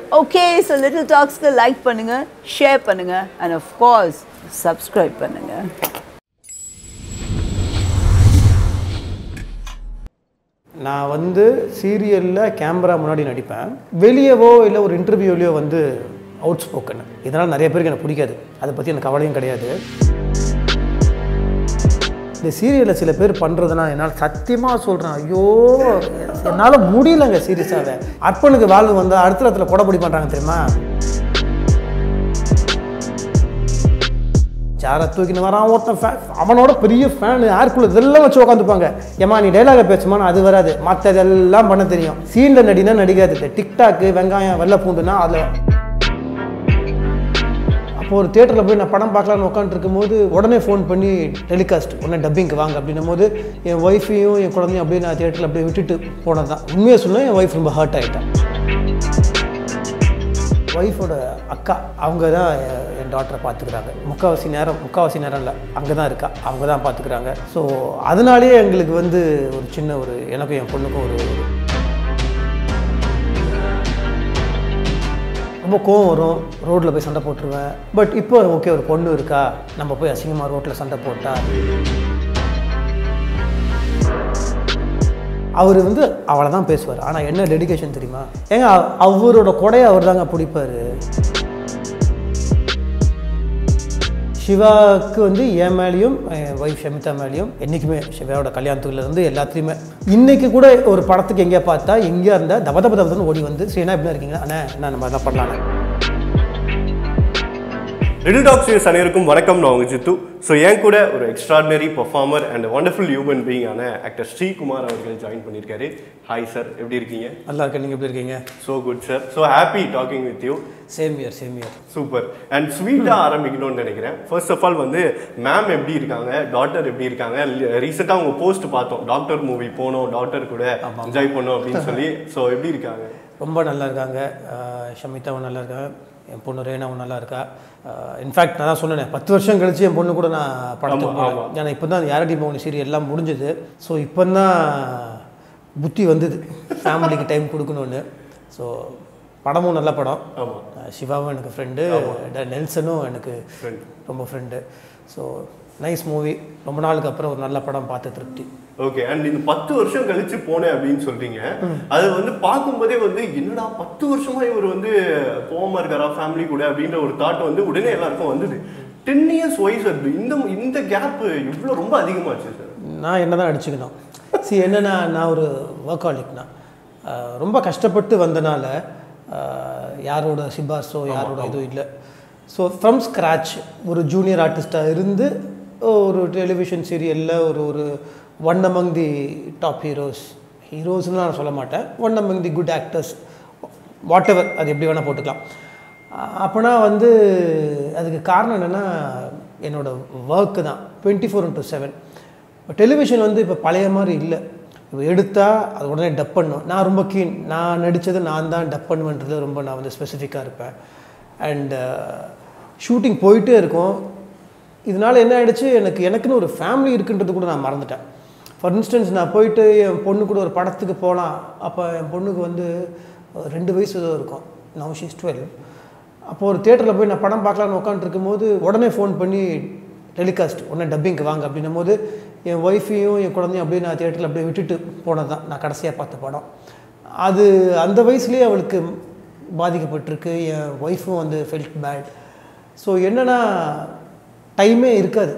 Okay so little டாக்ஸ்க்கு like பண்ணுங்க share பண்ணுங்க அண்ட் ஆஃப் கோர்ஸ் சப்ஸ்கிரைப் பண்ணுங்க நான் வந்து சீரியலில் கேமரா முன்னாடி நடிப்பேன் வெளியவோ இல்லை ஒரு இன்டர்வியூலையோ வந்து அவுட் ஸ்போக்கன் இதனால் நிறைய பேருக்கு எனக்கு பிடிக்காது அதை பற்றி எனக்கு கவலையும் கிடையாது இந்த சீரியலில் சில பேர் பண்ணுறதுனா என்னால் சத்தியமாக சொல்கிறேன் ஐயோ என்னால் முடியலங்க சீரியஸாகவே அர்ப்பனுக்கு வாழ்வு வந்தால் அடுத்த இடத்துல கொடைப்படி பண்ணுறாங்க தெரியுமா சேரை தூக்கின்னு வரான் ஒருத்தன் ஃபேன் அவனோட பெரிய ஃபேனு ஏர்குள்ள இதெல்லாம் வச்சு உட்காந்துப்பாங்க ஏமா நீ டைலாக பேசுமான்னு அது வராது மற்றதெல்லாம் பண்ண தெரியும் சீனில் நடினா நடிக்காது இந்த டிக்டாக்கு வெங்காயம் வெள்ளை பூண்டுனா அதில் அப்போ ஒரு தேட்டரில் போய் நான் படம் பார்க்கலான்னு உட்காந்துருக்கும் போது உடனே ஃபோன் பண்ணி டெலிகாஸ்ட் உடனே டப்பிங்க்கு வாங்க அப்படின்னும் போது என் ஒய்ஃபையும் என் குழந்தையும் அப்படியே நான் தேட்டரில் அப்படியே விட்டுட்டு போனது தான் உண்மையாக சொன்னால் என் ஒய்ஃப் ரொம்ப ஹர்ட் ஆகிட்டான் ஒய்ஃபோட அக்கா அவங்க தான் எ- என் டாட்டரை பார்த்துக்கிறாங்க முக்கால்வாசி நேரம் முக்கால்வாசி நேரம் இல்லை அங்கே தான் இருக்கா அவங்க தான் பார்த்துக்கிறாங்க ஸோ அதனாலேயே எங்களுக்கு வந்து ஒரு சின்ன ஒரு எனக்கும் என் பொண்ணுக்கும் ஒரு ஒரு ரொம்ப கோவம் வரும் ரோட்டில் போய் சண்டை போட்டுருவேன் பட் இப்போ ஓகே ஒரு பொண்ணு இருக்கா நம்ம போய் அசிங்கமாக ரோட்டில் சண்டை போட்டா அவர் வந்து அவளை தான் பேசுவார் ஆனால் என்ன டெடிகேஷன் தெரியுமா ஏங்க அவ- அவரோட கொடையை அவர் தாங்க பிடிப்பார் சிவாவுக்கு வந்து என் மேலேயும் என் ஒய்ஃப் ஷமிதா மேலேயும் என்றைக்குமே சிவாவோட கல்யாணத்துல இருந்து எல்லாத்துலேயுமே இன்னைக்கு கூட ஒரு படத்துக்கு எங்கேயா பார்த்தா எங்கேயா இருந்தால் தப தப தபன்னு ஓடி வந்து சரி என்ன இப்படி இருக்கீங்க அண்ணா என்ன நம்ம என்ன பண்ணலாம் லிட்டில் டாக்ஸ் வியூஸ் அனைவருக்கும் வணக்கம் நான் உங்க ஜித்து ஸோ என் கூட ஒரு extraordinary performer and wonderful human being ஆன ஆக்டர் ஸ்ரீகுமார் அவர்கள் ஜாயின் பண்ணியிருக்காரு ஹாய் சார் எப்படி இருக்கீங்க நல்லா இருக்கேன் நீங்கள் எப்படி இருக்கீங்க so good sir so happy talking with you same here same here super and ஸ்வீட்டாக ஆரம்பிக்கணும்னு நினைக்கிறேன் ஃபர்ஸ்ட் ஆஃப் ஆல் வந்து மேம் எப்படி இருக்காங்க டாக்டர் எப்படி இருக்காங்க ரீசெண்டாக உங்கள் போஸ்ட் பார்த்தோம் டாக்டர் மூவி போனோம் டாக்டர் கூட என்ஜாய் பண்ணோம் அப்படின்னு சொல்லி ஸோ எப்படி இருக்காங்க ரொம்ப நல்லா இருக்காங்க அஹ் ஷமிதாவும் நல்லா இருக்காங்க என் பொண்ணு ரேனாவும் நல்லா இருக்கா இன்ஃபேக்ட் நான் தான் சொன்னேன் பத்து வருஷம் கழிச்சு என் பொண்ணு கூட நான் படத்துக்கு ஆமா, போனேன் ஏன்னா இப்போ தான் யாரடி மௌனி சீரியல் எல்லாம் முடிஞ்சது ஸோ இப்போ தான் புத்தி வந்தது ஃபேமிலிக்கு டைம் கொடுக்கணும்னு ஸோ படமும் நல்ல படம் ஆமாம் அஹ் சிவாவும் எனக்கு ஃப்ரெண்டு நெல்சனும் எனக்கு Friend. ரொம்ப ஃப்ரெண்டு ஸோ நைஸ் மூவி ரொம்ப நாளுக்கு அப்புறம் ஒரு நல்ல படம் பார்த்து திருப்தி ஓகே அண்ட் இந்த பத்து வருஷம் கழிச்சு போனேன் அப்படின்னு சொல்றீங்க அது வந்து பார்க்கும்போதே வந்து என்னடா பத்து வருஷமா இவர் வந்து போகாம இருக்காரா ஃபேமிலி கூட அப்படின்ற ஒரு தாட் வந்து உடனே எல்லாருக்கும் வந்தது டென் இயர்ஸ் ஒய்ஸ் அது இந்த இந்த கேப் இவ்வளோ ரொம்ப அதிகமாச்சு சார் நான் என்ன தான் அடிச்சுக்கணும் சி என்னன்னா நான் ஒரு ஒர்க்காலிக்னா ரொம்ப கஷ்டப்பட்டு வந்தனால அஹ், யாரோட சிபாஸோ யாரோட இதுவும் இல்லை ஸோ ஃப்ரம் ஸ்க்ராட்ச் ஒரு ஜூனியர் ஆர்டிஸ்டாக இருந்து ஒரு டெலிவிஷன் சீரியலில் ஒரு ஒரு one among the top heroes ஹீரோஸ்னு நான் சொல்ல மாட்டேன் one among the good actors whatever அது எப்படி வேணால் போட்டுக்கலாம் அப்போனா வந்து அதுக்கு காரணம் என்னென்னா என்னோட ஒர்க்கு தான் twenty four into seven television வந்து இப்போ பழைய மாதிரி இல்லை இப்போ எடுத்தால் அது உடனே டப் பண்ணும் நான் ரொம்ப கீன் நான் நடித்தது நான் தான் டப் பண்ணுவேன்றது ரொம்ப நான் வந்து ஸ்பெசிஃபிக்காக இருப்பேன் அண்ட் ஷூட்டிங் போயிட்டே இருக்கும் இதனால் என்ன ஆயிடுச்சு எனக்கு எனக்குன்னு ஒரு ஃபேமிலி இருக்குன்றது கூட நான் மறந்துட்டேன் ஃபார் இன்ஸ்டன்ஸ் நான் போயிட்டு என் பொண்ணு கூட ஒரு படத்துக்கு போகலாம் அப்போ என் பொண்ணுக்கு வந்து அஹ், ரெண்டு வயசு ஏதோ இருக்கும் நவ் ஷீஸ் டுவெல் அப்போ ஒரு தேட்டரில் போய் நான் படம் பார்க்கலான்னு உட்காந்துருக்கும் போது உடனே ஃபோன் பண்ணி டெலிகாஸ்ட் உடனே டப்பிங்க்கு வாங்க அப்படின்னும் போது என் ஒய்ஃபையும் என் குழந்தையும் அப்படியே நான் தேட்டரில் அப்படியே விட்டுட்டு போனது தான் நான் கடைசியாக பார்த்த படம் அது அந்த வயசுலேயே அவளுக்கு பாதிக்கப்பட்டிருக்கு என் ஒய்ஃபும் வந்து ஃபெல்ட் பேட் ஸோ என்னென்னா டைமே இருக்காது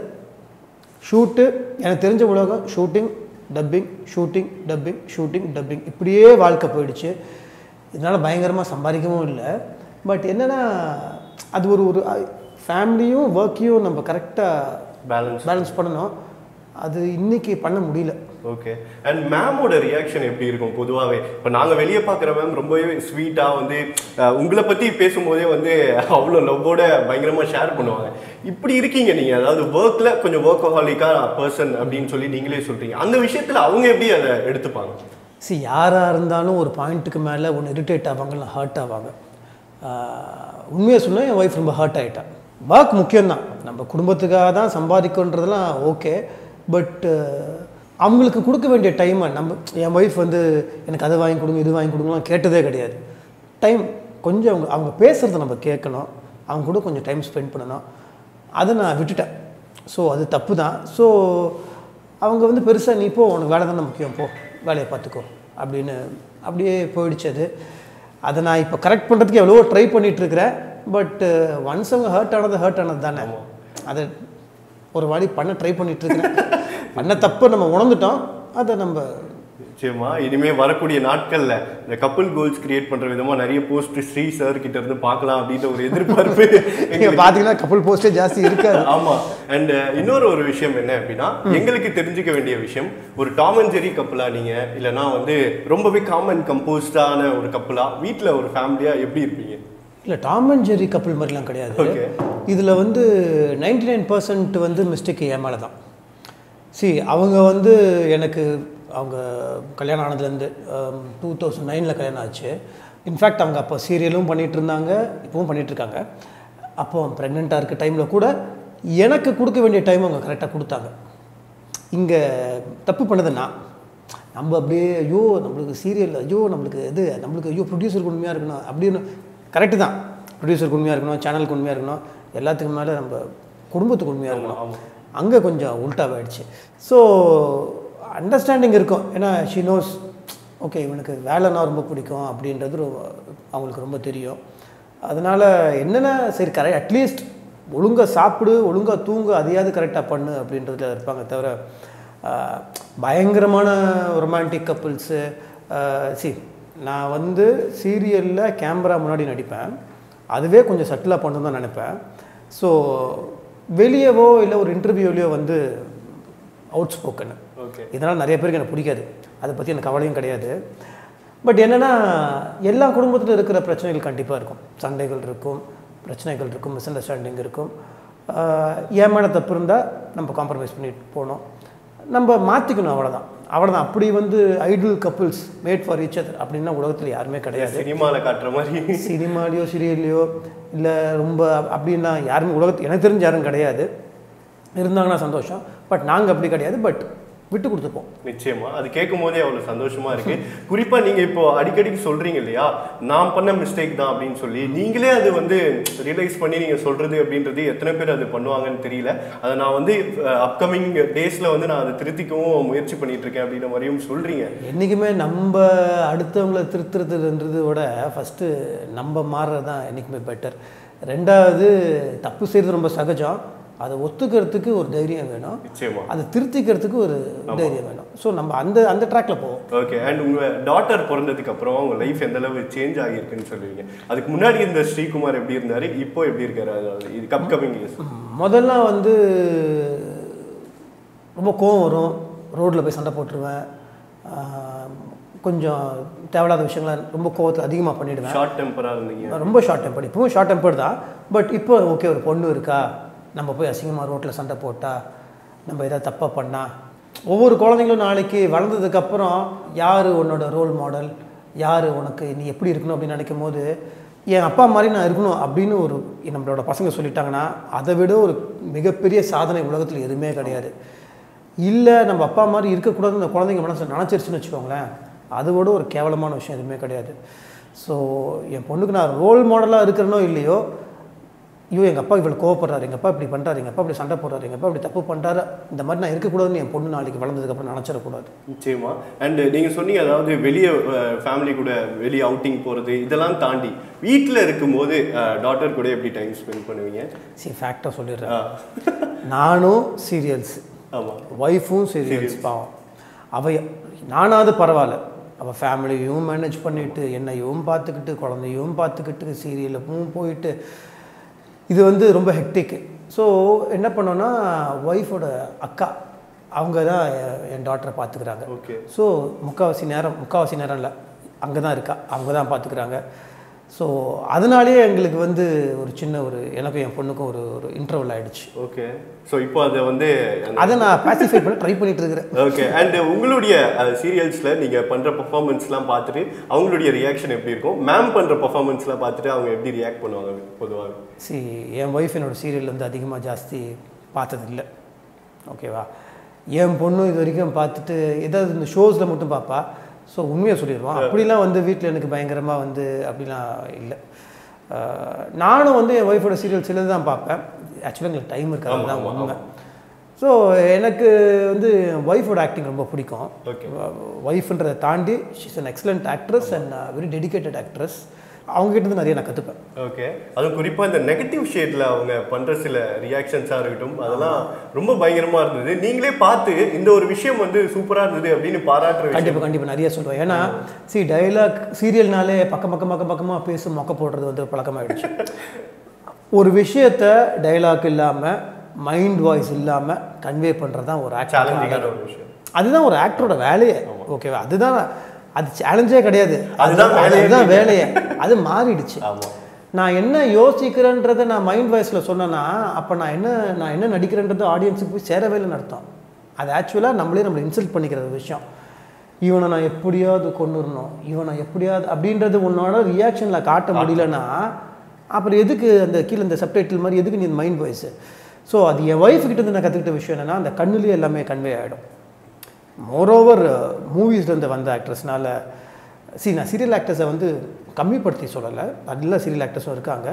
ஷூட்டு எனக்கு தெரிஞ்ச உலகம் shooting dubbing shooting dubbing shooting dubbing இப்படியே வாழ்க்கை போயிடுச்சு இதனால் பயங்கரமாக சம்பாதிக்கவும் இல்லை பட் என்னென்னா அது ஒரு ஒரு ஃபேமிலியும் ஒர்க்கையும் நம்ம கரெக்டாக பேலன்ஸ் பேலன்ஸ் பண்ணணும் அது இன்னைக்கு பண்ண முடியல ஓகே அண்ட் மேமோட ரியாக்ஷன் எப்படி இருக்கும் பொதுவாகவே இப்போ நாங்கள் வெளியே பார்க்குற மேம் ரொம்பவே ஸ்வீட்டாக வந்து அஹ், உங்களை பற்றி பேசும்போதே வந்து அவ்வளோ லவ்வோட பயங்கரமாக ஷேர் பண்ணுவாங்க இப்படி இருக்கீங்க நீங்கள் அதாவது ஒர்க்கில் கொஞ்சம் ஒர்க்கஹாலிக்காக பர்சன் அப்படின்னு சொல்லி நீங்களே சொல்கிறீங்க அந்த விஷயத்தில் அவங்க எப்படி அதை எடுத்துப்பாங்க சி யாராக இருந்தாலும் ஒரு பாயிண்ட்டுக்கு மேலே ஒன்று இரிட்டேட் ஆவாங்க இல்லை ஹர்ட் ஆவாங்க உண்மையை சொன்னால் என் ஒய்ஃப் ரொம்ப ஹர்ட் ஆகிட்டா ஒர்க் முக்கியம்தான் நம்ம குடும்பத்துக்காக தான் சம்பாதிக்கன்றதெல்லாம் ஓகே பட் அவங்களுக்கு கொடுக்க வேண்டிய டைமை நம்ம என் ஒய்ஃப் வந்து எனக்கு அதை வாங்கி கொடுங்க இது வாங்கி கொடுங்கலாம் கேட்டதே கிடையாது டைம் கொஞ்சம் அவங்க அவங்க பேசுகிறத நம்ம கேட்கணும் அவங்க கூட கொஞ்சம் டைம் ஸ்பெண்ட் பண்ணணும் அதை நான் விட்டுட்டேன் ஸோ அது தப்பு தான் ஸோ அவங்க வந்து பெருசாக நீ போ உனக்கு வேலை தானே முக்கியம் போ வேலையை பார்த்துக்கோ அப்படின்னு அப்படியே போயிடுச்சு அது அதை நான் இப்போ கரெக்ட் பண்ணுறதுக்கு எவ்வளவோ ட்ரை பண்ணிகிட்ருக்கிறேன் பட் ஒன்ஸ் அவங்க ஹர்ட் ஆனது ஹர்ட் ஆனது தானே அதை ஒரு வாடி பண்ண ட்ரை பண்ணிகிட்ருக்கிறேன் பண்ண தப்பு நம்ம உணர்ந்துட்டோம் அதை நம்ம நிச்சயமா இனிமே வரக்கூடிய நாட்கள்ல இந்த கப்புள் கோல்ஸ் கிரியேட் பண்ற விதமா நிறைய போஸ்ட் ஸ்ரீ சார் கிட்ட இருந்து பார்க்கலாம் அப்படின்ற ஒரு எதிர்பார்ப்பு நீங்கள் எங்களுக்கு பார்த்தீங்கன்னா கப்பல் போஸ்ட்டே ஜாஸ்தி இருக்காது ஆமா அண்ட் இன்னொரு ஒரு விஷயம் என்ன அப்படின்னா எங்களுக்கு தெரிஞ்சுக்க வேண்டிய விஷயம் ஒரு டாம் அண்ட் ஜெரி கப்பலா நீங்க இல்லனா வந்து ரொம்பவே காமன் கம்போஸ்டான ஒரு கப்பலா வீட்ல ஒரு ஃபேமிலியா எப்படி இருப்பீங்க இல்லை டாம் அண்ட் ஜெர்ரி கப்பல் மாதிரிலாம் கிடையாது Okay. இதில் வந்து நைன்டி நைன் பர்சன்ட் வந்து மிஸ்டேக் என் மேலே தான் சி அவங்க வந்து எனக்கு அவங்க கல்யாணம் ஆனதுலேருந்து டூ தௌசண்ட் நைனில் கல்யாணம் ஆச்சு இன்ஃபேக்ட் அவங்க அப்போ சீரியலும் பண்ணிகிட்டு இருந்தாங்க இப்போவும் பண்ணிட்டு இருக்காங்க அப்போ ப்ரெக்னெண்ட்டாக இருக்க டைமில் கூட எனக்கு கொடுக்க வேண்டிய டைம் அவங்க கரெக்டாக கொடுத்தாங்க இங்கே தப்பு பண்ணது நான் நம்ம அப்படியே ஐயோ நம்மளுக்கு சீரியல் ஐயோ நம்மளுக்கு இது நம்மளுக்கு ஐயோ ப்ரொடியூசருக்கு உண்மையாக இருக்கணும் அப்படின்னு கரெக்டு தான் ப்ரொடியூசருக்கு உண்மையாக இருக்கணும் சேனலுக்கு உண்மையாக இருக்கணும் எல்லாத்துக்கும் மேலே நம்ம குடும்பத்துக்கு உண்மையாக இருக்கணும் அங்கே கொஞ்சம் உல்ட்டாவாயிடுச்சு ஸோ அண்டர்ஸ்டாண்டிங் இருக்கும் ஏன்னா ஷி நோஸ் ஓகே இவனுக்கு வேலைன்னா ரொம்ப பிடிக்கும் அப்படின்றது ரொ- அவங்களுக்கு ரொம்ப தெரியும் அதனால் என்னென்ன சரி கரெக்ட் அட்லீஸ்ட் ஒழுங்காக சாப்பிடு ஒழுங்காக தூங்கு அதையாவது கரெக்டாக பண்ணு அப்படின்றதுல இருப்பாங்க தவிர ஆஹ், பயங்கரமான ரொமான்டிக் கப்புள்ஸு சி நான் வந்து சீரியலில் கேமரா முன்னாடி நடிப்பேன் அதுவே கொஞ்சம் சட்டிலாக பண்ணணும் தான் நினைப்பேன் ஸோ வெளியவோ இல்லை ஒரு இன்டர்வியூலையோ வந்து அவுட் ஸ்போக்கன் ஓகே இதனால் நிறைய பேருக்கு எனக்கு பிடிக்காது அதை பற்றி எனக்கு கவலையும் கிடையாது பட் என்னென்னா எல்லா குடும்பத்திலும் இருக்கிற பிரச்சனைகள் கண்டிப்பாக இருக்கும் சண்டைகள் இருக்கும் பிரச்சனைகள் இருக்கும் மிஸ் அண்டர்ஸ்டாண்டிங் இருக்கும் ஆஹ் என் மேலே தப்பு இருந்தால் நம்ம காம்ப்ரமைஸ் பண்ணிட்டு போகணும் நம்ம மாற்றிக்கணும் அவ்வளோதான் அவ்வளோதான் அப்படி வந்து ideal couples made for each other அப்படின்னா உலகத்தில் யாருமே கிடையாது சினிமால காட்டுற மாதிரி சினிமாலேயோ சீரியல்லையோ இல்லை ரொம்ப அப்படின்னா யாருமே உலகத்து எனக்கு தெரிஞ்ச யாரும் கிடையாது இருந்தாங்கன்னா சந்தோஷம் பட் நாங்கள் அப்படி கிடையாது பட் விட்டு கொடுத்துப்போம் நிச்சயமா அது கேட்கும் போதே அவ்வளவு சந்தோஷமா இருக்கு குறிப்பா நீங்க இப்போ அடிக்கடிக்கு சொல்றீங்க இல்லையா நான் பண்ண மிஸ்டேக் தான் அப்படின்னு சொல்லி நீங்களே அது வந்து ரியலைஸ் பண்ணி நீங்க சொல்றது அப்படின்றது எத்தனை பேர் அது பண்ணுவாங்கன்னு தெரியல அதை நான் வந்து அப்கமிங் டேஸ்ல வந்து நான் அதை திருத்திக்கவும் முயற்சி பண்ணிட்டு இருக்கேன் அப்படின்ற மாதிரியும் சொல்றீங்க என்றைக்குமே நம்ம அடுத்தவங்களை திருத்துறதுன்றதை விட ஃபஸ்ட்டு நம்ம மாறுறது தான் என்றைக்குமே பெட்டர் ரெண்டாவது தப்பு செய்கிறது ரொம்ப சகஜம் அதை ஒத்துக்கிறதுக்கு ஒரு தைரியம் வேணும் நிச்சயமா அதை திருத்திக்கிறதுக்கு ஒரு தைரியம் வேணும் ஸோ நம்ம அந்த அந்த ட்ராக்ல போவோம் ஓகே அண்ட் உங்க டாட்டர் பிறந்ததுக்கு அப்புறம் உங்க லைஃப் எந்த அளவு சேஞ்ச் ஆகியிருக்குன்னு சொல்லுவீங்க அதுக்கு முன்னாடி இந்த ஸ்ரீகுமார் எப்படி இருந்தாரு இப்போ எப்படி இருக்காரு அதாவது இது அப்கமிங் இயர்ஸ் முதல்ல வந்து ரொம்ப கோவம் வரும் ரோட்டில் போய் சண்டை போட்டுருவேன் ஆஹ் கொஞ்சம் தேவையில்லாத விஷயங்களை ரொம்ப கோவத்தை அதிகமாக பண்ணிடுவேன் ஷார்ட் டெம்பரா இருந்தீங்க ரொம்ப ஷார்ட் டெம்பர் இப்பவும் ஷார்ட் டெம்பர் தான் பட் இப்போ ஓகே ஒரு பொண்ணு இருக்கா நம்ம போய் அசிங்கமாக ரோட்டில் சண்டை போட்டா நம்ம ஏதாவது தப்பாக பண்ணா ஒவ்வொரு குழந்தைங்களும் நாளைக்கு வளர்ந்ததுக்கப்புறம் யார் உன்னோட ரோல் மாடல் யார் உனக்கு நீ எப்படி இருக்கணும் அப்படின்னு நினைக்கும் போது என் அப்பா மாதிரி நான் இருக்கணும் அப்படின்னு ஒரு நம்மளோட பசங்க சொல்லிட்டாங்கன்னா அதை விட ஒரு மிகப்பெரிய சாதனை உலகத்தில் எதுவுமே கிடையாது இல்லை நம்ம அப்பா மாதிரி இருக்கக்கூடாதுன்னு இந்த குழந்தைங்க மனசு நினச்சிருச்சுன்னு வச்சுக்கோங்களேன் அதை விட ஒரு கேவலமான விஷயம் எதுவுமே கிடையாது ஸோ என் பொண்ணுக்கு நான் ரோல் மாடலாக இருக்கிறனோ இல்லையோ ஐயோ எங்கள் அப்பா இவ்வளோ கோவப்படுறாரு எங்கள் அப்பா இப்படி பண்ணுறாரு எங்கள் அப்பா இப்படி சண்டை போடுறாரு எங்கள் அப்பா இப்படி தப்பு பண்ணுறாரு இந்த மாதிரி நான் இருக்கக்கூடாதுன்னு என் பொண்ணு நாளைக்கு வளர்ந்ததுக்கப்புறம் நினச்சிடக்கூடாது நிச்சயமா அண்ட் நீங்க சொன்னீங்க அதாவது வெளியே ஃபேமிலி கூட வெளியே அவுட்டிங் போறது இதெல்லாம் தாண்டி வீட்டில் இருக்கும்போது டாட்டர் கூட எப்படி டைம் ஸ்பெண்ட் பண்ணுவீங்க சரி ஃபேக்டாக சொல்லிடுறேன் ஆ, நானும் சீரியல்ஸ் ஆமா ஒய்ஃபும் சீரியல்ஸ் பாவம் அவ நானாவது பரவாயில்ல அவள் ஃபேமிலியும் மேனேஜ் பண்ணிட்டு என்னையும் பார்த்துக்கிட்டு குழந்தையும் பார்த்துக்கிட்டு சீரியலுக்கும் போயிட்டு இது வந்து ரொம்ப ஹெக்டிக் ஸோ என்ன பண்ணோன்னா ஒய்ஃபோட அக்கா அவங்க தான் என்- என் டாட்டரை பார்த்துக்கிறாங்க ஓகே ஸோ முக்கால்வாசி நேரம் முக்கால்வாசி நேரம் இல்லை அங்கே தான் இருக்கா அவங்க தான் பார்த்துக்கிறாங்க ஸோ அதனாலேயே எங்களுக்கு வந்து ஒரு சின்ன ஒரு எனக்கும் என் பொண்ணுக்கும் ஒரு ஒரு இன்டர்வல் ஆயிடுச்சு ஓகே ஸோ இப்போ அதை வந்து அதை நான் பாசிஃபை பண்ண ட்ரை பண்ணிட்டு இருக்கிறேன் ஓகே அண்ட் உங்களுடைய சீரியல்ஸ்ல நீங்க பண்ற பெர்ஃபார்மன்ஸ்லாம் பார்த்துட்டு அவங்களுடைய ரியாக்ஷன் எப்படி இருக்கும் மேம் பண்ற பெர்ஃபார்மன்ஸ்லாம் பார்த்துட்டு அவங்க எப்படி ரியாக்ட் பண்ணுவாங்க பொதுவாக சி என் ஒய்ஃப் என்னோட சீரியல் வந்து அதிகமாக ஜாஸ்தி பார்த்ததில்லை ஓகேவா என் பொண்ணு இது வரைக்கும் பார்த்துட்டு ஏதாவது இந்த ஷோஸில் மட்டும் பார்ப்பா ஸோ உண்மையை சொல்லிடுவோம் அப்படிலாம் வந்து வீட்டில் எனக்கு பயங்கரமாக வந்து அப்படிலாம் இல்லை நானும் வந்து என் ஒய்ஃபோட சீரியல் சிலது தான் பார்ப்பேன் ஆக்சுவலாக எங்களுக்கு டைம் இருக்காது தான் உண்மை ஸோ எனக்கு வந்து ஒய்ஃபோட ஆக்டிங் ரொம்ப பிடிக்கும் Okay. ஒய்ஃப்ன்றதை தாண்டி she's an excellent actress and very dedicated actress அவங்ககிட்ட இருந்து நிறைய நான் கற்றுப்பேன் ஓகே அதுவும் குறிப்பா இந்த நெகட்டிவ் ஷேட்ல அவங்க பண்ற சில ரியாக்ஷன்ஸா இருக்கட்டும் அதெல்லாம் ரொம்ப பயங்கரமா இருந்தது நீங்களே பார்த்து இந்த ஒரு விஷயம் வந்து சூப்பரா இருந்தது அப்படின்னு பாராட்டுற விஷயம் கண்டிப்பாக கண்டிப்பாக நிறைய சொல்லுவேன் ஏன்னா சி டைலாக் சீரியல்னாலே பக்கம் பக்கம் பக்கம் பக்கமாக பேசி மொக்க போடுறது வந்து பழக்கமாயிடுச்சு ஒரு விஷயத்த டைலாக் இல்லாமல் மைண்ட் வாய்ஸ் இல்லாமல் கன்வே பண்ணுறது தான் ஒரு சேலஞ்சிங்கான ஆக்டர் ஒரு விஷயம் அதுதான் ஒரு ஆக்டரோட வேலையே ஓகேவா அதுதான் அது சேலஞ்சே கிடையாது அதுதான் வேலையே அதுதான் வேலையே அது மாறிடுச்சு ஆமா நான் என்ன யோசிக்கிறேன்றதை நான் மைண்ட் வாய்ஸில் சொன்னேன்னா அப்போ நான் என்ன நான் என்ன நடிக்கிறேன்றது ஆடியன்ஸுக்கு போய் சேரவே இல்லைன்னு அர்த்தம் அது ஆக்சுவலாக நம்மளே நம்மளை இன்சல்ட் பண்ணிக்கிற ஒரு விஷயம் இவனை நான் எப்படியாவது கொண்டு வரணும் இவனை எப்படியாவது அப்படின்றது உன்னோட ரியாக்ஷனில் காட்ட முடியலன்னா அப்புறம் எதுக்கு அந்த கீழே இந்த சப்டைட்டில் மாதிரி எதுக்கு நீ மைண்ட் வாய்ஸு ஸோ அது என் ஒய்ஃப் கிட்ட இருந்து நான் கற்றுக்கிட்ட விஷயம் என்னென்னா அந்த கண்ணுலேயே எல்லாமே கன்வே ஆகிடும் மோரோவர் மூவிஸ்லேருந்து வந்த ஆக்ட்ரஸ்னால சி நான் சீரியல் ஆக்டர்ஸை வந்து கம்மிப்படுத்தி சொல்லலை நல்ல சீரியல் ஆக்டர்ஸும் இருக்காங்க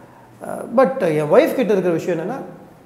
பட் என் ஒய்ஃப் கிட்ட இருக்கிற விஷயம் என்னென்னா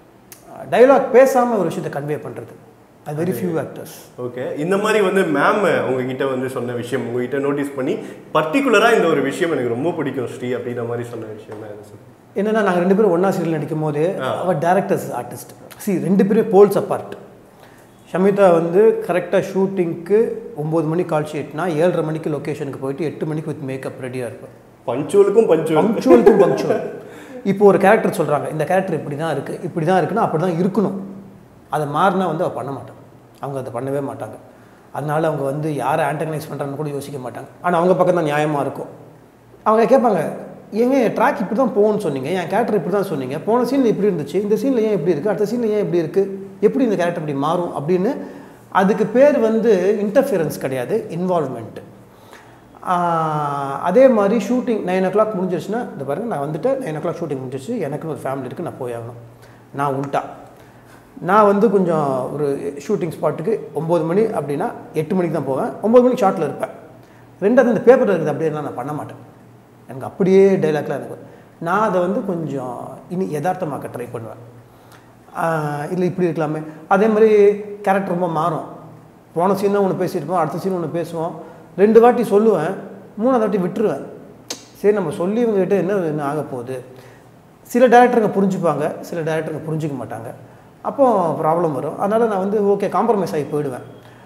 டைலாக் பேசாமல் ஒரு விஷயத்தை கன்வே பண்ணுறது அது வெரி ஃபியூ ஆக்டர்ஸ் ஓகே இந்த மாதிரி வந்து மேம் உங்ககிட்ட வந்து சொன்ன விஷயம் உங்ககிட்ட நோட்டீஸ் பண்ணி பர்டிகுலரா இந்த ஒரு விஷயம் எனக்கு ரொம்ப பிடிக்கும் ஸ்ரீ அப்படின்ற மாதிரி சொன்ன விஷயம் தான் எனக்கு சொல்லுங்க. என்னென்னா நாங்கள் ரெண்டு பேரும் ஒன்றா சீரியல் நடிக்கும் போது அவர் டேரக்டர்ஸ் ஆர்டிஸ்ட் சி ரெண்டு பேரும் போல்ஸ் அப்பார்ட் ஷமிதா வந்து கரெக்டாக ஷூட்டிங்க்கு ஒம்பது மணிக்கு கால் ஷீட்னா ஏழரை மணிக்கு லொக்கேஷனுக்கு போயிட்டு எட்டு மணிக்கு வித் மேக்கப் ரெடியாக இருப்பேன் பஞ்சுவலுக்கும் பஞ்சுவல் பங்க்சுவலுக்கும் பங்க்சுவல் இப்போ ஒரு கேரக்டர் சொல்கிறாங்க இந்த கேரக்டர் இப்படி தான் இருக்குது இப்படி தான் இருக்குன்னா அப்படி தான் இருக்கணும் அதை மாறினா வந்து அவள் பண்ண மாட்டாங்க அவங்க அதை பண்ணவே மாட்டாங்க அதனால அவங்க வந்து யாரை ஆண்டகனைஸ் பண்ணுறான்னு கூட யோசிக்க மாட்டாங்க ஆனால் அவங்க பக்கம் தான் நியாயமாக இருக்கும் அவங்க கேட்பாங்க ஏங்க ட்ராக் இப்படி தான் போகணும்னு சொன்னீங்க என் கேரக்டர் இப்படி தான் சொன்னீங்க போன சீனில் இப்படி இருந்துச்சு இந்த சீனில் ஏன் இப்படி இருக்குது அடுத்த சீனில் ஏன் இப்படி இருக்குது எப்படி இந்த கேரக்டர் இப்படி மாறும் அப்படின்னு அதுக்கு பேர் வந்து இன்டர்ஃபியரன்ஸ் கிடையாது இன்வால்வ்மெண்ட் அதே மாதிரி ஷூட்டிங் நைன் ஓ கிளாக் முடிஞ்சிருச்சுன்னா இந்த பாருங்க நான் வந்துட்டு நைன் ஓ கிளாக் ஷூட்டிங் முடிஞ்சிருச்சு எனக்குன்னு ஒரு ஃபேமிலி இருக்குது நான் போய் ஆகணும் நான் உள்டா நான் வந்து கொஞ்சம் ஒரு ஷூட்டிங் ஸ்பாட்டுக்கு ஒம்பது மணி அப்படின்னா எட்டு மணிக்கு தான் போவேன் ஒம்பது மணிக்கு ஷார்ட்டில் இருப்பேன் ரெண்டாவது இந்த பேப்பர் இருக்குது அப்படியே நான் பண்ண மாட்டேன் எனக்கு அப்படியே டைலாக்லாம் எனக்கு வரும். நான் அதை வந்து கொஞ்சம் இனி யதார்த்தமாக்க ட்ரை பண்ணுவேன் இல்லை இப்படி இருக்கலாமே அதே மாதிரி கேரக்டர் ரொம்ப மாறும் போன சீன் ஒன்று பேசியிருப்போம் அடுத்த சீன் ஒன்று பேசுவோம் ரெண்டு வாட்டி சொல்லுவேன் மூணாவது வாட்டி விட்டுருவேன் சரி நம்ம சொல்லி இவங்ககிட்ட என்ன என்ன ஆக போகுது சில டேரக்டருங்க புரிஞ்சுப்பாங்க சில டேரக்டருங்க புரிஞ்சுக்க மாட்டாங்க அப்போ ப்ராப்ளம் வரும் அதனால் நான் வந்து ஓகே காம்ப்ரமைஸ் ஆகி போயிடுவேன்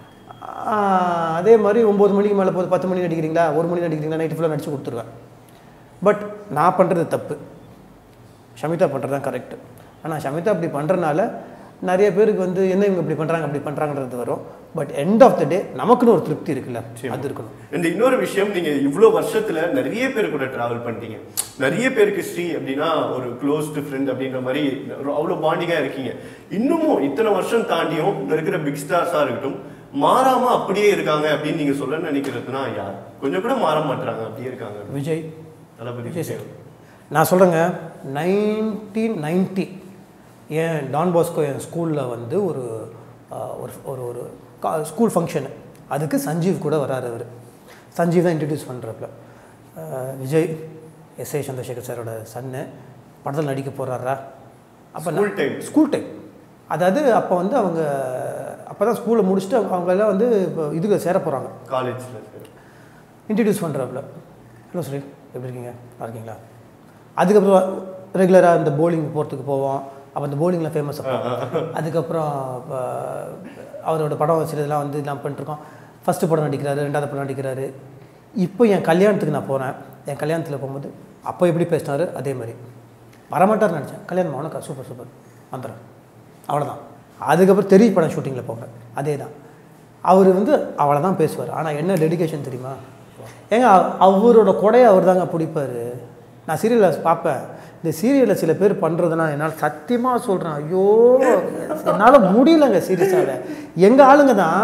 ஆஹ் அதே மாதிரி ஒம்பது மணிக்கு மேலே போகுது பத்து மணி நடிக்கிறீங்களா ஒரு மணி நடிக்கிறீங்களா நைட்டு ஃபுல்லாக நடிச்சு கொடுத்துருவேன் பட் நான் பண்ணுறது தப்பு ஷமிதா பண்ணுறது தான் கரெக்டு ஆனால் ஷமிதா அப்படி பண்ணுறனால நிறைய பேருக்கு வந்து என்ன இவங்க இப்படி பண்ணுறாங்க அப்படி பண்ணுறாங்கன்றது வரும் but end of the day நமக்குன்னு ஒரு திருப்தி இருக்குல்ல அது இருக்கணும் இந்த இன்னொரு விஷயம் நீங்க இவ்வளோ வருஷத்துல நிறைய பேர் கூட டிராவல் பண்ணிட்டீங்க நிறைய பேருக்கு ஸ்ரீ அப்படின்னா ஒரு க்ளோஸ்டு ஃப்ரெண்ட் அப்படின்ற மாதிரி ஒரு அவ்வளோ பாண்டிங்கா இருக்கீங்க இன்னமும் இத்தனை வருஷம் தாண்டியும் இங்க இருக்கிற பிக் ஸ்டார்ஸா இருக்கட்டும் மாறாம அப்படியே இருக்காங்க அப்படின்னு நீங்க சொல்ல நினைக்கிறதுனா யார் கொஞ்சம் கூட மாற மாட்டாங்க அப்படியே இருக்காங்க விஜய் தளபதி விஜய் விஜய். சார் நான் சொல்கிறேங்க நைன்டீன் நைன்ட்டி என் டான் பாஸ்கோ என் ஸ்கூலில் வந்து ஒரு ஆஹ், ஒரு ஒரு ஒரு ஸ்கூல் ஃபங்க்ஷனு அதுக்கு சஞ்சீவ் கூட வராரு அவர் சஞ்சீவ் தான் இன்ட்ரடியூஸ் பண்ணுறப்ப விஜய் எஸ் ஏ சந்திரசேகர் சாரோட சன்னு படத்தில் நடிக்க போகிறாரா அப்போ School time. ஸ்கூல் டைம் அதாவது அப்போ வந்து அவங்க அப்போ தான் ஸ்கூலை முடிச்சுட்டு அவங்க எல்லாம் வந்து இப்போ இதுக்கு சேர போகிறாங்க காலேஜ்ல சரி. இன்ட்ரடியூஸ் பண்ணுறாப்புல ஹலோ ஸ்ரீ எப்படி இருக்கீங்க நல்லா இருக்கீங்களா அதுக்கப்புறம் ரெகுலராக இந்த bowling போகிறதுக்கு போவோம் அப்போ இந்த bowlingல ஃபேமஸ் அப்போ அதுக்கப்புறம் இப்போ அவரோட படம் சிலதெல்லாம் வந்து எல்லாம் பண்ணிட்டுருக்கோம் ஃபஸ்ட்டு படம் நடிக்கிறாரு ரெண்டாவது படம் நடிக்கிறாரு இப்போ என் கல்யாணத்துக்கு நான் போகிறேன் என் கல்யாணத்தில் போகும்போது அப்போ எப்படி பேசினாரு அதே மாதிரி வரமாட்டார்னு நினச்சேன் கல்யாணம் அவனுக்கா சூப்பர் சூப்பர் வந்துடுறேன் அவ்வளோதான் அதுக்கப்புறம் தெரிய படம் ஷூட்டிங்கில் போகிறேன் அதே தான் அவர் வந்து அவளை தான் பேசுவார் ஆனால் என்ன டெடிகேஷன் தெரியுமா ஏங்க அவ- அவரோட கொடையை அவர் தாங்க பிடிப்பார் நான் சீரியலில் பார்ப்பேன் இந்த சீரியலில் சில பேர் பண்ணுறதுனா என்னால் சத்தியமாக சொல்கிறேன் ஐயோ என்னால் முடியலங்க சீரியஸாக எங்கள் ஆளுங்க தான்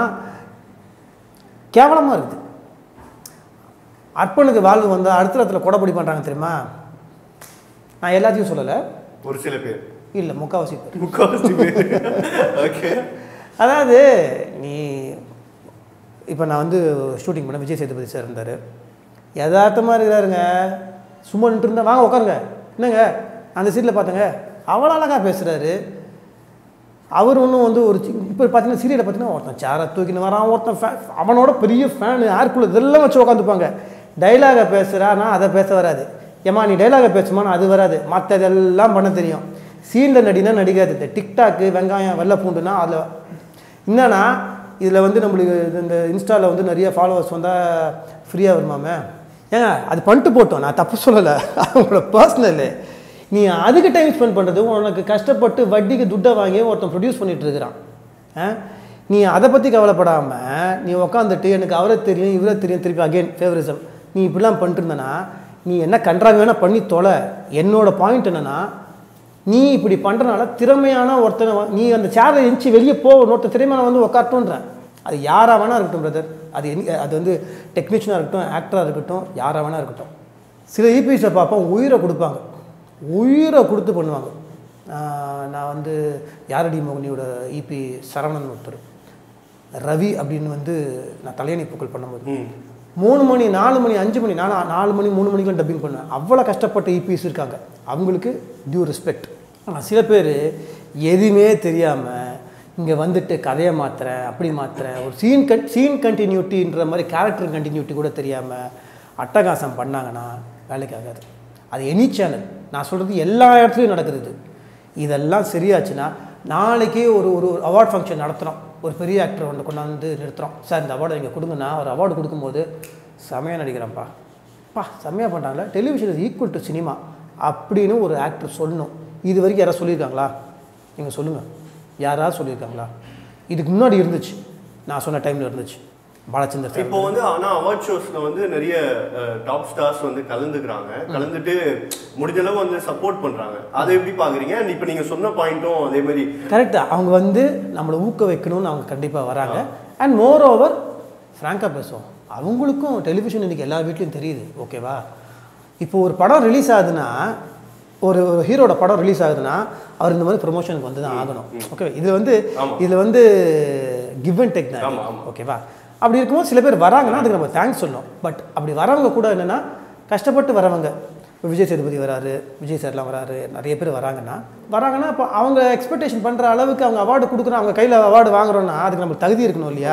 கேவலமாக இருக்குது அர்ப்பனுக்கு வாழ்வு வந்தால் அடுத்த இடத்துல கொடைப்படி பண்ணுறாங்க தெரியுமா நான் எல்லாத்தையும் சொல்லலை ஒரு சில பேர் இல்லை முக்கால்வாசி பேர் முக்காவாசி பேர் ஓகே அதாவது நீ இப்போ நான் வந்து ஷூட்டிங் பண்ண விஜய் சேதுபதி சார் இருந்தார் யதார்த்தமாக இருக்கிறாருங்க சும்மா நின்று இருந்தா வாங்க உட்காருங்க என்னங்க அந்த சீட்டில் பார்த்தங்க அவ்வளோ அழகாக பேசுகிறாரு அவர் ஒன்றும் வந்து ஒரு இப்போ பார்த்தீங்கன்னா சீரியலை பார்த்தீங்கன்னா ஒருத்தன் சேரை தூக்கின்னு வரான் ஒருத்தன் ஃபே அவனோட பெரிய ஃபேனு ஏர்குள்ள இதெல்லாம் வச்சு உட்காந்துப்பாங்க டைலாகை பேசுகிறானா அதை பேச வராது ஏமா நீ டைலாகை பேசுமான்னு அது வராது மற்றதெல்லாம் பண்ண தெரியும் சீனில் நடினா நடிக்காது இந்த டிக்டாக்கு வெங்காயம் வெள்ளை பூண்டுனா அதில் என்னன்னா இதில் வந்து நம்மளுக்கு இது இந்த இன்ஸ்டாவில் வந்து நிறைய ஃபாலோவர்ஸ் வந்தால் ஃப்ரீயாக வருமாமே ஏங்க அது பண்ணிட்டு போட்டோம் நான் தப்பு சொல்லலை அவங்களோட பர்சனலு நீ அதுக்கு டைம் ஸ்பெண்ட் பண்ணுறது உனக்கு கஷ்டப்பட்டு வட்டிக்கு துட்டை வாங்கி ஒருத்தன் ப்ரொடியூஸ் பண்ணிட்டு இருக்கிறான் ஆ? நீ அதை பற்றி கவலைப்படாமல் நீ உக்காந்துட்டு எனக்கு அவரை தெரியும் இவரை தெரியும் திருப்பி அகைன் ஃபேவரிசம் நீ இப்படிலாம் பண்ணிட்டு இருந்தனா நீ என்ன கன்றாங்க வேணால் பண்ணி தொலை என்னோட பாயிண்ட் என்னென்னா நீ இப்படி பண்ணுறனால திறமையான ஒருத்தனை வ- நீ அந்த சேரை எஞ்சி வெளியே போ ஒருத்தர் திறமையான வந்து உட்காரட்டும்ன்றேன் அது யாராக வேணா இருக்கட்டும் பிரதர் அது என் அது வந்து டெக்னீஷியனாக இருக்கட்டும் ஆக்டராக இருக்கட்டும் யாராக வேணா இருக்கட்டும் சில ஈபிஎஸை பார்ப்போம் உயிரை கொடுப்பாங்க உயிரை கொடுத்து பண்ணுவாங்க ஆஹ் நான் வந்து யாரடி மோகினியோட இபி சரவணன் ஒருத்தர் ரவி அப்படின்னு வந்து நான் தலையணை பூக்கள் பண்ணும்போது மூணு மணி நாலு மணி அஞ்சு மணி நான் நாலு மணி மூணு மணிக்கெலாம் டப்பிங் பண்ணுவேன் அவ்வளோ கஷ்டப்பட்ட இபிஎஸ் இருக்காங்க அவங்களுக்கு டியூ ரெஸ்பெக்ட் ஆனால் சில பேர் எதுவுமே தெரியாமல் இங்கே வந்துட்டு கதையை மாற்றுறேன் அப்படி மாற்றுறேன் ஒரு சீன் கன் சீன் கண்டினியூட்டின்ற மாதிரி கேரக்டர் கண்டினியூட்டி கூட தெரியாமல் அட்டகாசம் பண்ணாங்கன்னா வேலைக்கு ஆகாது அது எனி சேனல் நான் சொல்கிறது எல்லா இடத்துலையும் நடக்குது இது இதெல்லாம் சரியாச்சுன்னா நாளைக்கே ஒரு ஒரு அவார்ட் ஃபங்க்ஷன் நடத்துகிறோம் ஒரு பெரிய ஆக்டர் ஒன்று கொண்டாந்து நிறுத்துகிறோம் சார் இந்த அவார்டு இங்கே கொடுங்கண்ணா ஒரு அவார்டு கொடுக்கும்போது செமையாக நடிக்கிறேன்ப்பா பா செம்மையாக பண்ணுறாங்களா television is equal to cinema அப்படின்னு ஒரு ஆக்டர் சொல்லணும் இது வரைக்கும் யாராவது சொல்லியிருக்காங்களா நீங்கள் சொல்லுங்கள் யாராவது சொல்லியிருக்காங்களா இதுக்கு முன்னாடி இருந்துச்சு நான் சொன்ன டைமில் இருந்துச்சு பாலச்சந்தர் சார் இப்போ வந்து ஆனா அவார்ட் ஷோஸ்ல வந்து நிறைய டாப் ஸ்டார்ஸ் வந்து கலந்துக்கிறாங்க கலந்துட்டு முடிஞ்ச அளவு வந்து சப்போர்ட் பண்றாங்க அதை எப்படி பாக்குறீங்க And இப்போ நீங்க சொன்ன பாயிண்ட்டும் அதே மாதிரி கரெக்டா அவங்க வந்து நம்மளை ஊக்க வைக்கணும்னு அவங்க கண்டிப்பாக வராங்க அண்ட் மோர் ஓவர் ஃப்ராங்காக பேசுவோம் அவங்களுக்கும் டெலிவிஷன் இன்னைக்கு எல்லா வீட்லையும் தெரியுது ஓகேவா இப்போ ஒரு படம் ரிலீஸ் ஆகுதுன்னா ஒரு ஒரு ஹீரோட படம் ரிலீஸ் ஆகுதுன்னா அவர் இந்த மாதிரி ப்ரொமோஷனுக்கு வந்து தான் ஆகணும் ஓகே இது வந்து இதில் வந்து கிவ் அண்ட் டேக் தான் ஆமா, ஆமா. ஓகேவா அப்படி இருக்கும்போது சில பேர் வராங்கன்னா அதுக்கு நம்ம தேங்க்ஸ் சொல்லணும் பட் அப்படி வரவங்க கூட என்னென்னா கஷ்டப்பட்டு வரவங்க இப்போ விஜய் சேதுபதி வராரு விஜய் சார்லாம் வராரு நிறைய பேர் வராங்கன்னா வராங்கன்னா இப்போ அவங்க எக்ஸ்பெக்டேஷன் பண்ணுற அளவுக்கு அவங்க அவார்டு கொடுக்குறோம் அவங்க கையில் அவார்டு வாங்குறோம்னா அதுக்கு நம்மளுக்கு தகுதி இருக்கணும் இல்லையா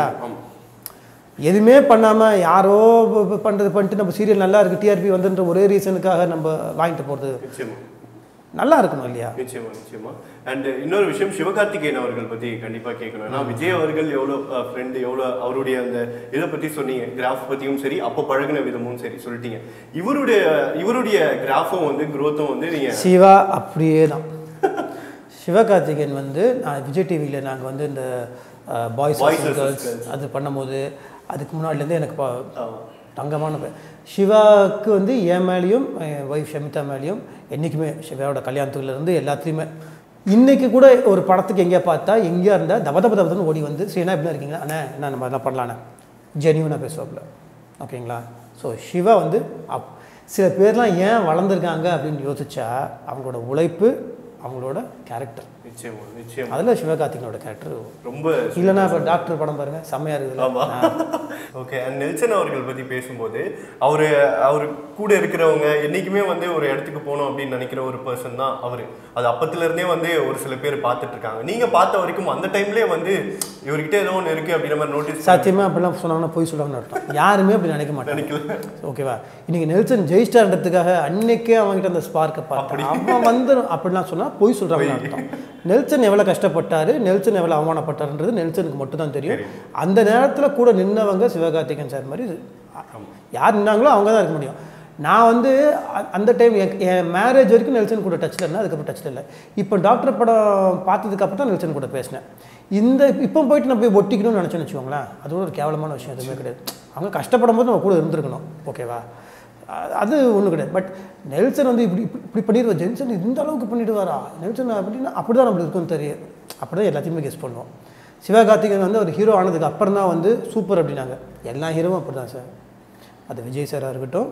எதுவுமே பண்ணாமல் யாரோ ப- ப- பண்றது பண்ணிட்டு நம்ம சீரியல் நல்லா இருக்குது டிஆர்பி வந்துன்ற ஒரே ரீசனுக்காக நம்ம வாங்கிட்டு போகிறது நிச்சயமா நல்லா இருக்கணும் இல்லையா நிச்சயமா நிச்சயமா அண்ட் இன்னொரு விஷயம் சிவகார்த்திகேயன் அவர்கள் பத்தி கண்டிப்பா கேட்கணும் ஏன்னா விஜய் அவர்கள் எவ்வளவு ஃப்ரெண்டு எவ்வளவு அவருடைய அந்த இதை பத்தி சொன்னீங்க கிராஃப் பத்தியும் சரி அப்போ பழகுன விதமும் சரி சொல்லிட்டீங்க இவருடைய இவருடைய கிராஃபும் வந்து growth-உம் வந்து நீங்க சிவா அப்படியே தான் சிவகார்த்திகேயன் வந்து நான் விஜய் டிவியில் நாங்கள் வந்து இந்த boys Boys versus girls Girls. அது பண்ணும்போது அதுக்கு முன்னாடிலேருந்து எனக்கு ப- தங்கமான பேர் சிவாவுக்கு வந்து என் மேலேயும் என் ஒய்ஃப் ஷமிதா மேலேயும் என்றைக்குமே சிவாவோட கல்யாணத்துலேருந்து எல்லாத்துலேயுமே இன்றைக்கி கூட ஒரு படத்துக்கு எங்கேயா பார்த்தா எங்கேயா இருந்தால் தப தப தபன்னு ஓடி வந்து சரி என்ன எப்படி இருக்கீங்களா அண்ணே என்ன நம்ம அதெல்லாம் பண்ணலாண்ணே ஜெனியூனாக பேசுவாப்புல ஓகேங்களா ஸோ சிவா வந்து அப் சில பேர்லாம் ஏன் வளர்ந்துருக்காங்க அப்படின்னு யோசிச்சா அவங்களோட உழைப்பு அவங்களோட கேரக்டர் நிச்சயமா நிச்சயமா அதில் சிவகார்த்திகனோட கேரக்டர் ரொம்ப இல்லைன்னா இப்போ டாக்டர் படம் பாருங்க செம்மையாக ஆமா இருக்குது ஓகே அண்ட் நெல்சன் அவர்கள் பத்தி பேசும்போது அவரு அவர் கூட இருக்கிறவங்க என்னைக்குமே வந்து ஒரு இடத்துக்கு போகணும் அப்படின்னு நினைக்கிற ஒரு பர்சன் தான் அவரு அது அப்பத்துல இருந்தே வந்து ஒரு சில பேர் பார்த்துட்டு இருக்காங்க நீங்க பார்த்த வரைக்கும் அந்த டைம்லயே வந்து இவர்கிட்ட ஏதோ ஒன்று இருக்கு அப்படின்ற மாதிரி நோட்டீஸ் சத்தியமாக அப்படிலாம் சொன்னாங்கன்னா போய் சொல்லுவாங்கன்னு அர்த்தம் யாருமே அப்படி நினைக்க மாட்டாங்க நினைக்கல ஓகேவா இன்னைக்கு நெல்சன் ஜெயிஸ்டார்ன்றதுக்காக அன்னைக்கே அவன்கிட்ட அந்த ஸ்பார்க்கை பார்த்து அவன் வந்து அப்படிலாம் சொன்னா பொய் சொல்றாங்கன்னு அர்த்தம் நெல்சன் எவ்வளவு கஷ்டப்பட்டாரு நெல்சன் எவ்வளவு அவமானப்பட்டாருன்றது நெல்சனுக்கு மட்டும் தான் தெரியும் அந்த நேரத்துல கூட நின்னவங்க சிவகார்த்திகேயன் சார் மாதிரி இது- யார் நின்னாங்களோ அவங்க தான் இருக்க முடியும் நான் வந்து அ- அந்த டைம் என் மேரேஜ் வரைக்கும் நெல்சன் கூட டச்சில் இருந்தேன் அதுக்கப்புறம் டச்சில் இல்லை இப்போ டாக்டர் படம் பார்த்ததுக்கு அப்புறம் தான் நெல்சன் கூட பேசினேன் இந்த இப்போ போயிட்டு நான் போய் ஒட்டிக்கணும்னு நினச்சேன்னு வச்சுக்கோங்களேன் அது ஒரு கேவலமான விஷயம் எதுவுமே கிடையாது அவங்க கஷ்டப்படும் போது நம்ம கூட இருந்திருக்கணும் ஓகேவா அ- அது ஒன்றும் கிடையாது பட் நெல்சன் வந்து இப்படி இப்படி- இப்படி பண்ணிடுவார் ஜென்சன் இந்த அளவுக்கு பண்ணிடுவாரா நெல்சன் அப்படின்னா அப்படி தான் நம்மளுக்கு இருக்கும்னு தெரியும் அப்படி தான் எல்லாத்தையுமே கெஸ் பண்ணுவோம் சிவகார்த்திகேயன் வந்து ஒரு ஹீரோ ஆனதுக்கு அப்புறம் தான் வந்து சூப்பர் அப்படின்னாங்க எல்லா ஹீரோவும் அப்படி தான் சார் அது விஜய் சாராக இருக்கட்டும்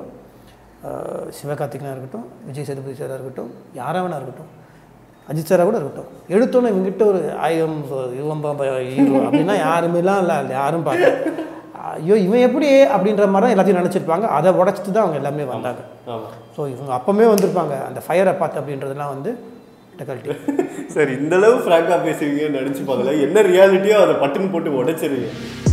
அஹ் சிவகார்த்திகனாக இருக்கட்டும் விஜய் சேதுபதி சாராக இருக்கட்டும் யாராக வேணா இருக்கட்டும் அஜித் சாராக கூட இருக்கட்டும் எடுத்தோன்னே இவங்ககிட்ட ஒரு ஆயிரம் இவன் ஹீரோ அப்படின்னா யாருமேலாம் இல்லை யாரும் பார்க்கல ஐயோ இவன் எப்படி அப்படின்ற மாதிரி தான் எல்லாத்தையும் நினச்சிருப்பாங்க அதை உடச்சிட்டு தான் அவங்க எல்லாமே வந்தாங்க ஆமா ஸோ இவங்க அப்போவே வந்திருப்பாங்க அந்த ஃபயரை பார்த்து அப்படின்றதுலாம் வந்து டிஃபிகல்ட்டி சரி இந்த அளவு ஃப்ராங்கா பேசுவீங்கன்னு நினைச்சு பார்க்கல என்ன ரியாலிட்டியோ அதை பட்டுன்னு போட்டு உடைச்சிருவீங்க